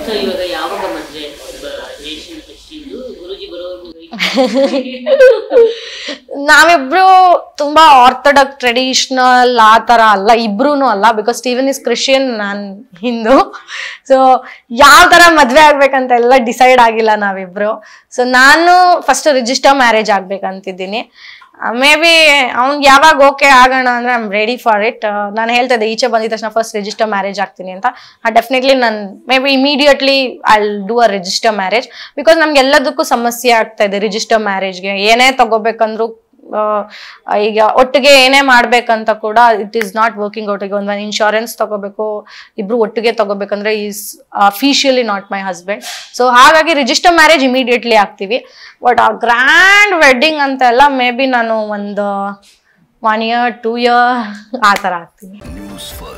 so ಇವಾಗ ಯಾವಾಗ ಮದ್ವೆ ರೇಷನ್ ಟೆಸ್ಟಿಂದು ಗುರುಜಿ ಬರೋವರೆಗೂ ನಾವಿಬ್ರು ತುಂಬಾ ಆರ್ಥೋಡಾಕ್ಸ್ ಟ್ರೆಡಿಷನಲ್ ಆ ತರ ಅಲ್ಲ ಇಬ್ರುನು ಅಲ್ಲ ಬಿಕಾಸ್ ಸ್ಟೀವನ್ ಇಸ್ ಕ್ರಿಶ್ಚಿಯನ್ ನಾನ್ ಹಿಂದೂ ಸೊ ಯಾವ ತರ ಮದ್ವೆ ಆಗ್ಬೇಕಂತ ಎಲ್ಲ ಡಿಸೈಡ್ ಆಗಿಲ್ಲ ನಾವಿಬ್ರು ಸೊ ನಾನು ಫಸ್ಟ್ ರಿಜಿಸ್ಟರ್ ಮ್ಯಾರೇಜ್ ಆಗ್ಬೇಕಂತಿದ್ದೀನಿ ಮೇ ಬಿ ಅವ್ನ್ಗೆ ಯಾವಾಗ ಓಕೆ ಆಗೋಣ ಅಂದ್ರೆ ಐಮ್ ರೆಡಿ ಫಾರ್ ಇಟ್ ನಾನು ಹೇಳ್ತಾ ಇದ್ದೆ ಈಚೆ ಬಂದಿದ ತಕ್ಷಣ ಫಸ್ಟ್ ರಿಜಿಸ್ಟರ್ ಮ್ಯಾರೇಜ್ ಆಗ್ತೀನಿ ಅಂತ ಡೆಫಿನೆಟ್ಲಿ ನಾನು may be immediately I do a register marriage because ನಮ್ಗೆ ಎಲ್ಲದಕ್ಕೂ ಸಮಸ್ಯೆ ಆಗ್ತಾ ಇದೆ ರಿಜಿಸ್ಟರ್ ಮ್ಯಾರೇಜ್ಗೆ ಏನೇ ತಗೋಬೇಕಂದ್ರೂ ಆ, ಈಗ ಒಟ್ಟಿಗೆ ಏನೇ ಮಾಡ್ಬೇಕಂತ ಕೂಡ it is not working out ಈಗ ಒಂದು ಇನ್ಶೂರೆನ್ಸ್ ತಗೋಬೇಕು ಇಬ್ರು ಒಟ್ಟಿಗೆ ತಗೋಬೇಕಂದ್ರೆ is officially not my husband so ಹಾಗಾಗಿ ರಿಜಿಸ್ಟರ್ ಮ್ಯಾರೇಜ್ ಇಮಿಡಿಯೇಟ್ಲಿ ಆಗ್ತೀವಿ ಬಟ್ ಆ ಗ್ರ್ಯಾಂಡ್ ವೆಡ್ಡಿಂಗ್ ಅಂತೆಲ್ಲ ಮೇ ಬಿ ನಾನು ಒಂದು ಒನ್ ಇಯರ್ ಟೂ ಇಯರ್ ಆ ಥರ ಆಗ್ತೀನಿ ನ್ಯೂಸ್ ಫಸ್ಟ್